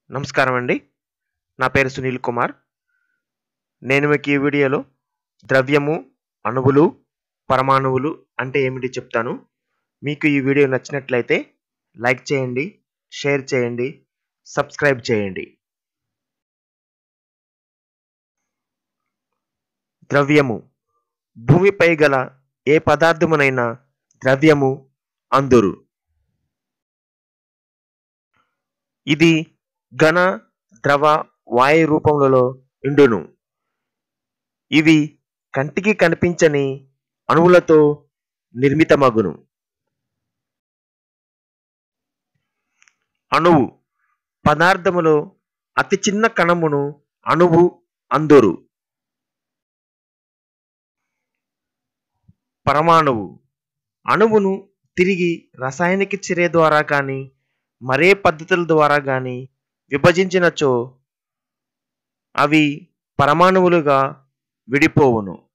నమస్కారం అండి నా పేరు సునీల్ కుమార్ నేను మీకు ఈ వీడియోలో ద్రవ్యము అణువులు పరమాణువులు అంటే ఏమిటి చెప్తాను మీకు ఈ వీడియో నచ్చినట్లయితే లైక్ చేయండి షేర్ చేయండి సబ్స్క్రైబ్ చేయండి ద్రవ్యము భూమిపై గల ఏ పదార్థమునైనా ద్రవ్యము అందురు ఇది ఘన ద్రవ వాయు రూపములలో ఇండును ఇవి కంటికి కనిపించని అణువులతో నిర్మితమగును అణువు పదార్థములో అతి చిన్న కణమును అణువు అందురు పరమాణువు అణువును తిరిగి రసాయనిక చర్య ద్వారా కానీ మరే పద్ధతుల ద్వారా కానీ విభజించినచో అవి పరమాణువులుగా విడిపోవును